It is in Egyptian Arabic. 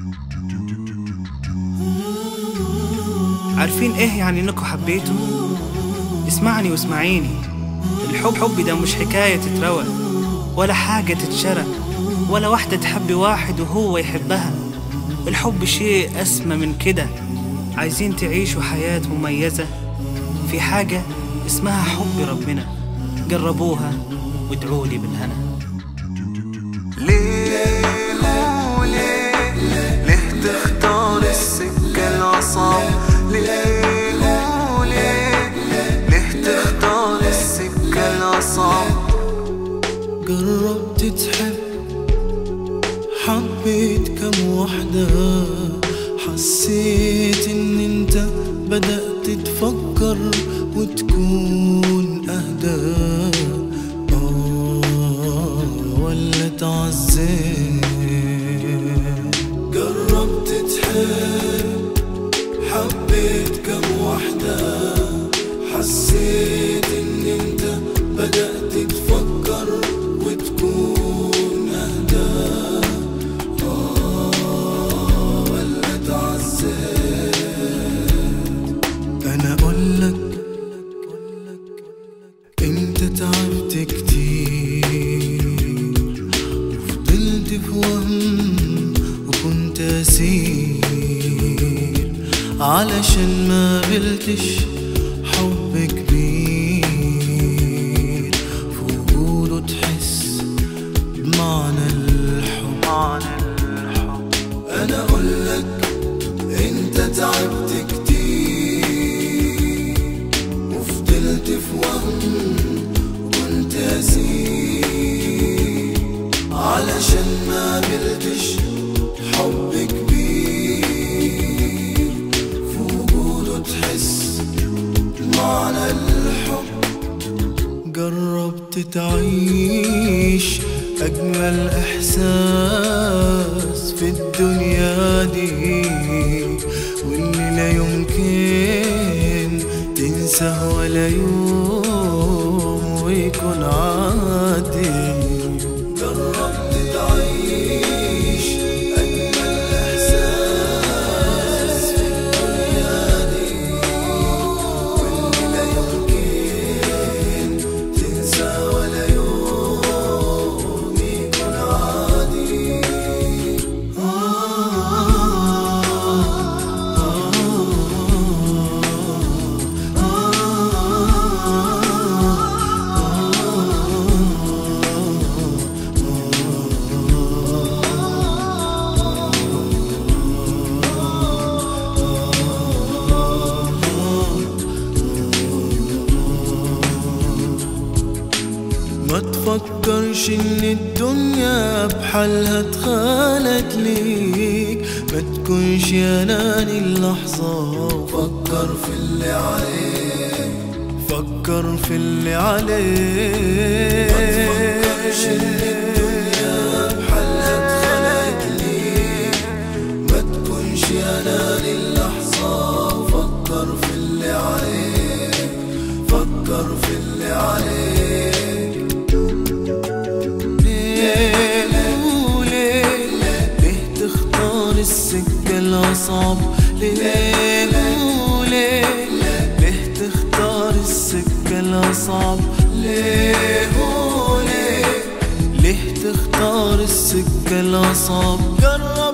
عارفين ايه يعني انكم حبيتوا اسمعني واسمعيني الحب حب ده مش حكاية تتروى ولا حاجة تتشرى ولا واحدة تحب واحد وهو يحبها الحب شيء أسمى من كده عايزين تعيشوا حياة مميزة في حاجة اسمها حب ربنا جربوها وادعوا لي بالهنا ليه وليه ليه تختار السكة العصام ليه وليه ليه تختار السكة العصام جربت تحب حبيت كم وحدة حسيت ان انت بدأت تفكر وتكون اهدى آه ولا تعزيت جربت تحب حبيت كم وحدة حسيت ان انت بدأت تفكر وتكون اهدى آه ولا تعزيت انا اقولك انت تعبت كتير وفضلت في وهم وكنت اسير علشان ما قبلتش حب كبير في وجوده تحس بمعنى الحب معنى الحب انا اقولك انت تعبت كتير وفضلت في وهم وكنت اسير علشان ما قبلتش حب كبير في وجوده تحس معنى الحب جربت تعيش أجمل إحساس في الدنيا دي واللي لا يمكن تنساه ولا يوم ويكون عادي جربت تعيش أجمل إحساس في الدنيا دي واللي لا يمكن تنسى ولا يوم يكون عادي ما تفكرش ان الدنيا بحالها تخالت ليك ما تكونش اناني اللحظة فكر في اللي عليك فكر في اللي عليك ما تفكرش ان الدنيا بحالها تخالت ليك ما تكونش اناني اللحظة فكر في اللي عليك فكر في اللي عليك ليه وليه ليه تختار السكة الأصعب ليه وليه ليه تختار السكة الأصعب ليه وليه ليه تختار السكة الأصعب جرب